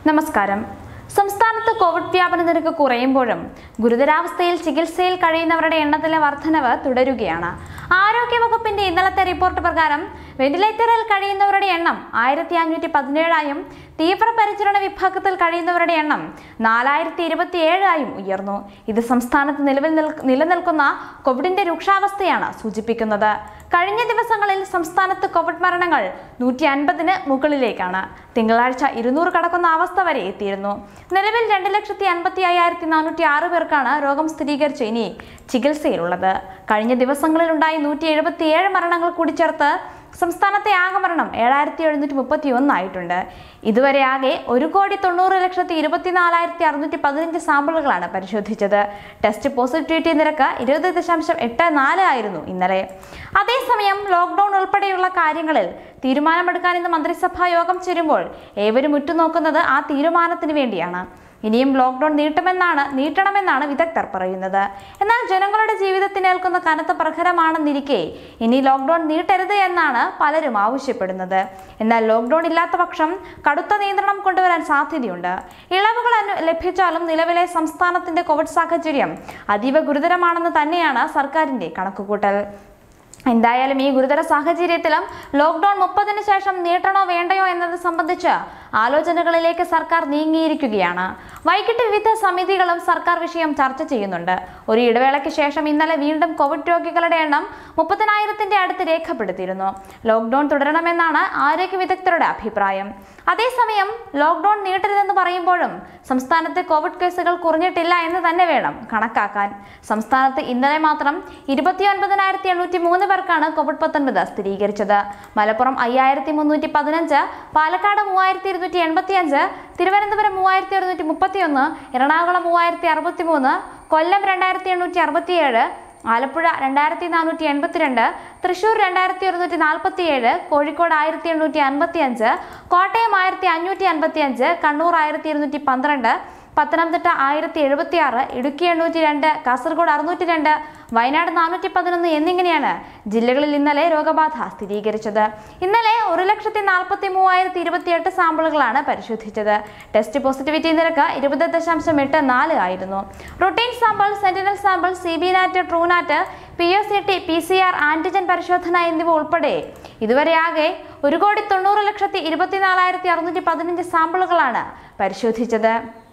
നമസ്കാരം സംസ്ഥാനത്ത് കോവിഡ് വ്യാപന നിരക്ക് കുറയുമ്പോഴും ഗുരുതരാവസ്ഥയിൽ ചികിത്സയിൽ കഴിയുന്നവരുടെ എണ്ണത്തിലെ വർധനവ് തുടരുകയാണ് ആരോഗ്യവകുപ്പിന്റെ ഇന്നലത്തെ റിപ്പോർട്ട് പ്രകാരം വെന്റിലേറ്ററിൽ കഴിയുന്നവരുടെ എണ്ണം ആയിരത്തി അഞ്ഞൂറ്റി പതിനേഴായും തീവ്രപരിചരണ വിഭാഗത്തിൽ കഴിയുന്നവരുടെ എണ്ണം നാലായിരത്തി ഇരുപത്തിയേഴായും ഉയർന്നു ഇത് സംസ്ഥാനത്ത് നിലവിൽ നിൽ- നിലനിൽക്കുന്ന കോവിഡിന്റെ രൂക്ഷാവസ്ഥയാണ് സൂചിപ്പിക്കുന്നത് കഴിഞ്ഞ ദിവസങ്ങളിൽ സംസ്ഥാനത്ത് കോവിഡ് മരണങ്ങൾ നൂറ്റി അൻപതിന് മുകളിലേക്കാണ് തിങ്കളാഴ്ച ഇരുന്നൂറ് കടക്കുന്ന അവസ്ഥ വരെ എത്തിയിരുന്നു നിലവിൽ രണ്ട് ലക്ഷത്തി അൻപത്തി അയ്യായിരത്തി നാനൂറ്റി ആറ് പേർക്കാണ് രോഗം സ്ഥിരീകരിച്ച് ഇനി ചികിത്സയിലുള്ളത് കഴിഞ്ഞ ദിവസങ്ങളിലുണ്ടായി നൂറ്റി എഴുപത്തിയേഴ് മരണങ്ങൾ കൂടി ചേർത്ത് സംസ്ഥാനത്തെ ആകെ മരണം ഏഴായിരത്തി എഴുന്നൂറ്റി മുപ്പത്തി ഒന്നായിട്ടുണ്ട് ഇതുവരെ ആകെ ഒരു കോടി തൊണ്ണൂറ് ലക്ഷത്തി ഇരുപത്തിനാലായിരത്തി അറുന്നൂറ്റി പതിനഞ്ച് സാമ്പിളുകളാണ് പരിശോധിച്ചത് ടെസ്റ്റ് പോസിറ്റിവിറ്റി നിരക്ക് ഇരുപത് ദശാംശം എട്ട് നാല് ആയിരുന്നു ഇന്നലെ അതേസമയം ലോക്ക്ഡൌൺ ഉൾപ്പെടെയുള്ള കാര്യങ്ങളിൽ തീരുമാനമെടുക്കാൻ ഇന്ന് മന്ത്രിസഭാ യോഗം ചേരുമ്പോൾ ഏവരും ഉറ്റുനോക്കുന്നത് ആ തീരുമാനത്തിന് വേണ്ടിയാണ് ഇനിയും ലോക്ക്ഡൌൺ നീട്ടുമെന്നാണ് നീട്ടണമെന്നാണ് വിദഗ്ധർ പറയുന്നത് എന്നാൽ ജനങ്ങളുടെ ജീവിതത്തിനേൽക്കുന്ന കനത്ത പ്രഹരമാണെന്നിരിക്കെ ഇനി ലോക്ക്ഡൌൺ നീട്ടരുത് എന്നാണ് പലരും ആവശ്യപ്പെടുന്നത് എന്നാൽ ലോക്ക്ഡൌൺ ഇല്ലാത്ത പക്ഷം കടുത്ത നിയന്ത്രണം കൊണ്ടുവരാൻ സാധ്യതയുണ്ട് ഇളവുകൾ അനു- ലഭിച്ചാലും നിലവിലെ സംസ്ഥാനത്തിന്റെ കോവിഡ് സാഹചര്യം അതീവ ഗുരുതരമാണെന്ന് തന്നെയാണ് സർക്കാരിന്റെ കണക്കുകൂട്ടൽ എന്തായാലും ഈ ഗുരുതര സാഹചര്യത്തിലും ലോക്ക്ഡൌൺ മുപ്പതിന് ശേഷം നീട്ടണോ വേണ്ടയോ എന്നത് സംബന്ധിച്ച് ആലോചനകളിലേക്ക് സർക്കാർ നീങ്ങിയിരിക്കുകയാണ് വൈകിട്ട് വിവിധ സമിതികളും സർക്കാർ വിഷയം ചർച്ച ചെയ്യുന്നുണ്ട് ഒരു ഇടവേളയ്ക്ക് ശേഷം ഇന്നലെ വീണ്ടും കോവിഡ് രോഗികളുടെ എണ്ണം മുപ്പതിനായിരത്തിന്റെ അടുത്ത് രേഖപ്പെടുത്തിയിരുന്നു ലോക്ക്ഡൌൺ തുടരണമെന്നാണ് ആരോഗ്യ വിദഗ്ധരുടെ അഭിപ്രായം അതേസമയം ലോക്ക്ഡൌൺ നീട്ടരുതെന്ന് പറയുമ്പോഴും സംസ്ഥാനത്തെ കോവിഡ് കേസുകൾ കുറഞ്ഞിട്ടില്ല എന്ന് തന്നെ വേണം കണക്കാക്കാൻ സംസ്ഥാനത്ത് ഇന്നലെ മാത്രം ഇരുപത്തിയൊൻപതിനായിരത്തി എണ്ണൂറ്റി മൂന്ന് പേർക്കാണ് കോവിഡ് പത്തൊൻപത് സ്ഥിരീകരിച്ചത് മലപ്പുറം അയ്യായിരത്തി മുന്നൂറ്റി പതിനഞ്ച് പാലക്കാട് മൂവായിരത്തി ഇരുന്നൂറ്റി എൺപത്തി അഞ്ച് തിരുവനന്തപുരം മൂവായിരത്തി ഒരുന്നൂറ്റി മുപ്പത്തിയൊന്ന് എറണാകുളം മൂവായിരത്തി അറുപത്തി മൂന്ന് കൊല്ലം രണ്ടായിരത്തി എണ്ണൂറ്റി അറുപത്തിയേഴ് ആലപ്പുഴ രണ്ടായിരത്തി നാനൂറ്റി എൺപത്തിരണ്ട് തൃശൂർ രണ്ടായിരത്തി ഒരുന്നൂറ്റി നാൽപ്പത്തി ഏഴ് കോഴിക്കോട് ആയിരത്തി എണ്ണൂറ്റി അൻപത്തി അഞ്ച് കോട്ടയം ആയിരത്തി അഞ്ഞൂറ്റി അൻപത്തി അഞ്ച് കണ്ണൂർ ആയിരത്തി ഇരുന്നൂറ്റി പന്ത്രണ്ട് പത്തനംതിട്ട ആയിരത്തി എഴുപത്തി ആറ് ഇടുക്കി എണ്ണൂറ്റി രണ്ട് കാസർഗോഡ് അറുന്നൂറ്റി രണ്ട് വയനാട് നാനൂറ്റി പതിനൊന്ന് എന്നിങ്ങനെയാണ് ജില്ലകളിൽ ഇന്നലെ രോഗബാധ സ്ഥിരീകരിച്ചത് ഇന്നലെ ഒരു ലക്ഷത്തി നാൽപ്പത്തി മൂവായിരത്തി ഇരുപത്തിയെട്ട് സാമ്പിളുകളാണ് പരിശോധിച്ചത് ടെസ്റ്റ് പോസിറ്റിവിറ്റി നിരക്ക് ഇരുപത് ദശാംശം എട്ട് നാല് ആയിരുന്നു routine sample sentinel sample C B NAAT Truenat P O C T P C R antigen പരിശോധന എന്നിവ ഉൾപ്പെടെ ഇതുവരെ ആകെ ഒരു കോടി തൊണ്ണൂറ് ലക്ഷത്തി ഇരുപത്തിനാലായിരത്തി അറുന്നൂറ്റി പതിനഞ്ച് സാമ്പിളുകളാണ് പരിശോധിച്ചത്